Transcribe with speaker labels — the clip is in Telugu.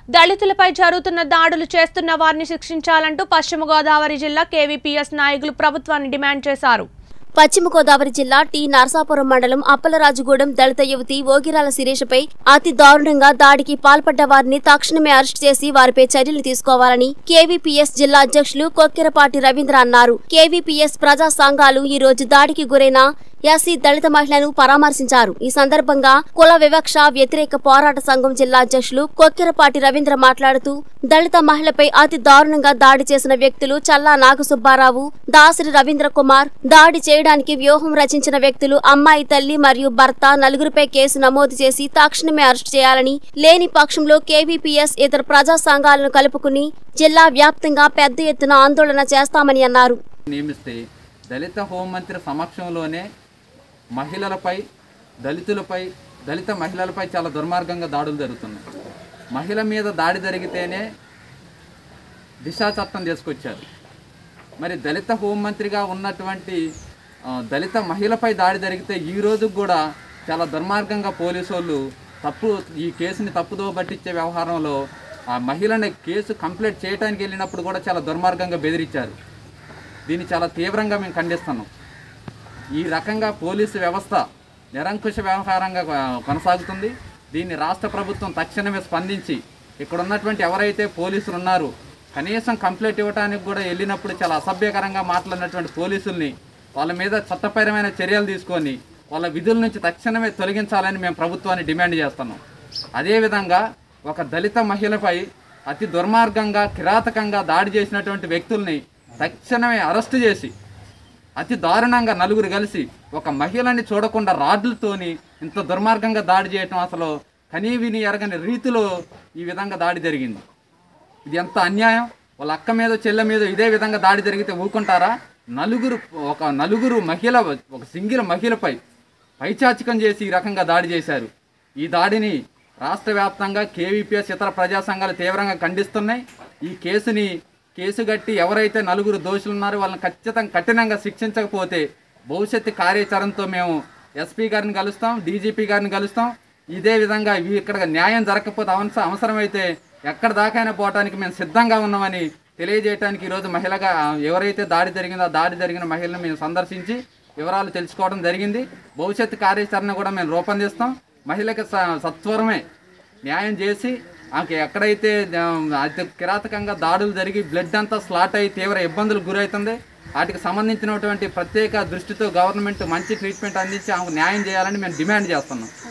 Speaker 1: దళితులపై జరుగుతున్న దాడులు చేస్తున్న వారిని శిక్షించాలంటూ పశ్చిమ గోదావరి జిల్లా కేవీపీఎస్ నాయకులు ప్రభుత్వాన్ని డిమాండ్ చేశారు
Speaker 2: పశ్చిమ గోదావరి జిల్లా టి నరసాపురం మండలం అప్పలరాజుగూడెం దళిత యువతి ఓగిరాల శిరీషపై అతి దారుణంగా దాడికి పాల్పడ్డ వారిని తక్షణమే అరెస్ట్ చేసి వారిపై చర్యలు తీసుకోవాలని కేవీపీఎస్ జిల్లా అధ్యక్షులు కొక్కెరపాటి రవీంద్ర అన్నారు కేవీపీఎస్ ప్రజా సంఘాలు ఈ రోజు దాడికి గురైన ఎస్సీ దళిత మహిళను పరామర్శించారు ఈ సందర్భంగా కుల వివక్ష వ్యతిరేక పోరాట సంఘం జిల్లా అధ్యక్షులు కొక్కెరపాటి రవీంద్ర మాట్లాడుతూ దళిత మహిళపై అతి దారుణంగా దాడి చేసిన వ్యక్తులు చల్లా నాగసుబ్బారావు దాసరి రవీంద్ర కుమార్ దాడి చేయడానికి వ్యూహం రచించిన వ్యక్తులు అమ్మాయి తల్లి మరియు భర్త నలుగురిపై కేసు నమోదు చేసి తక్షణమే అరెస్ట్ చేయాలని లేని పక్షంలో కేవీపీఎస్ ఇతర ప్రజా సంఘాలను కలుపుకుని జిల్లా వ్యాప్తంగా పెద్ద ఎత్తున ఆందోళన చేస్తామని అన్నారు
Speaker 3: నియమిస్తే దళిత హోంమంత్రి సమక్షంలోనే మహిళలపై దళితులపై దళిత మహిళలపై చాలా దుర్మార్గంగా దాడులు జరుగుతున్నాయి మహిళ మీద దాడి జరిగితేనే దిశా చట్టం తీసుకొచ్చారు మరి దళిత హోంమంత్రిగా ఉన్నటువంటి ఆ, దళిత మహిళపై దాడి జరిగితే ఈ రోజు కూడా చాలా దుర్మార్గంగా పోలీసు వాళ్ళు తప్పు ఈ కేసుని తప్పుదో పట్టించే వ్యవహారంలో ఆ మహిళని కేసు కంప్లీట్ చేయడానికి వెళ్ళినప్పుడు కూడా చాలా దుర్మార్గంగా బెదిరించారు దీన్ని చాలా తీవ్రంగా మేము ఖండిస్తున్నాం ఈ రకంగా పోలీసు వ్యవస్థ నిరంకుశ వ్యవహారంగా ఆ, కొనసాగుతుంది దీన్ని రాష్ట్ర ప్రభుత్వం తక్షణమే స్పందించి ఇక్కడ ఉన్నటువంటి ఎవరైతే పోలీసులు ఉన్నారో కనీసం కంప్లైంట్ ఇవ్వడానికి కూడా వెళ్ళినప్పుడు చాలా అసభ్యకరంగా మాట్లాడినటువంటి పోలీసుల్ని వాళ్ళ మీద చట్టపరమైన చర్యలు తీసుకొని వాళ్ళ విధుల నుంచి తక్షణమే తొలగించాలని మేము ప్రభుత్వాన్ని డిమాండ్ చేస్తున్నాం అదేవిధంగా ఒక దళిత మహిళపై అతి దుర్మార్గంగా కిరాతకంగా దాడి చేసినటువంటి వ్యక్తుల్ని తక్షణమే అరెస్టు చేసి అతి దారుణంగా నలుగురు కలిసి ఒక మహిళని చూడకుండా రాడ్లతోని ఇంత దుర్మార్గంగా దాడి చేయటం అసలు కనీవిని ఎరగని రీతిలో ఈ విధంగా దాడి జరిగింది ఇది ఎంత అన్యాయం వాళ్ళ అక్క మీద చెల్లె మీద ఇదే విధంగా దాడి జరిగితే ఊరుకుంటారా నలుగురు ఒక నలుగురు మహిళ ఒక సింగిల్ మహిళపై పైచాచికం చేసి ఈ రకంగా దాడి చేశారు ఈ దాడిని రాష్ట్ర వ్యాప్తంగా కేవీపీఎస్ ఇతర ప్రజా సంఘాలు తీవ్రంగా ఖండిస్తున్నాయి ఈ కేసుని కేసు గట్టి ఎవరైతే నలుగురు దోషులు ఉన్నారో వాళ్ళని ఖచ్చితంగా కఠినంగా శిక్షించకపోతే భవిష్యత్తు కార్యాచరణతో మేము ఎస్పీ గారిని కలుస్తాం డీజీపీ గారిని కలుస్తాం ఇదే విధంగా ఇవి ఇక్కడ న్యాయం జరగకపోతే అవస అవసరమైతే ఎక్కడ దాకైనా పోవటానికి మేము సిద్ధంగా ఉన్నామని తెలియజేయడానికి ఈరోజు మహిళగా ఎవరైతే దాడి జరిగిందో ఆ దాడి జరిగిన మహిళను మేము సందర్శించి వివరాలు తెలుసుకోవడం జరిగింది భవిష్యత్తు కార్యాచరణ కూడా మేము రూపొందిస్తాం మహిళకి స- సత్వరమే న్యాయం చేసి ఆమెకి ఎక్కడైతే ఆ, అతి కిరాతకంగా దాడులు జరిగి బ్లడ్ అంతా స్లాట్ అయ్యి తీవ్ర ఇబ్బందులకు గురవుతుంది వాటికి సంబంధించినటువంటి ప్రత్యేక దృష్టితో గవర్నమెంట్ మంచి ట్రీట్మెంట్ అందించి ఆమెకు న్యాయం చేయాలని మేము డిమాండ్ చేస్తున్నాం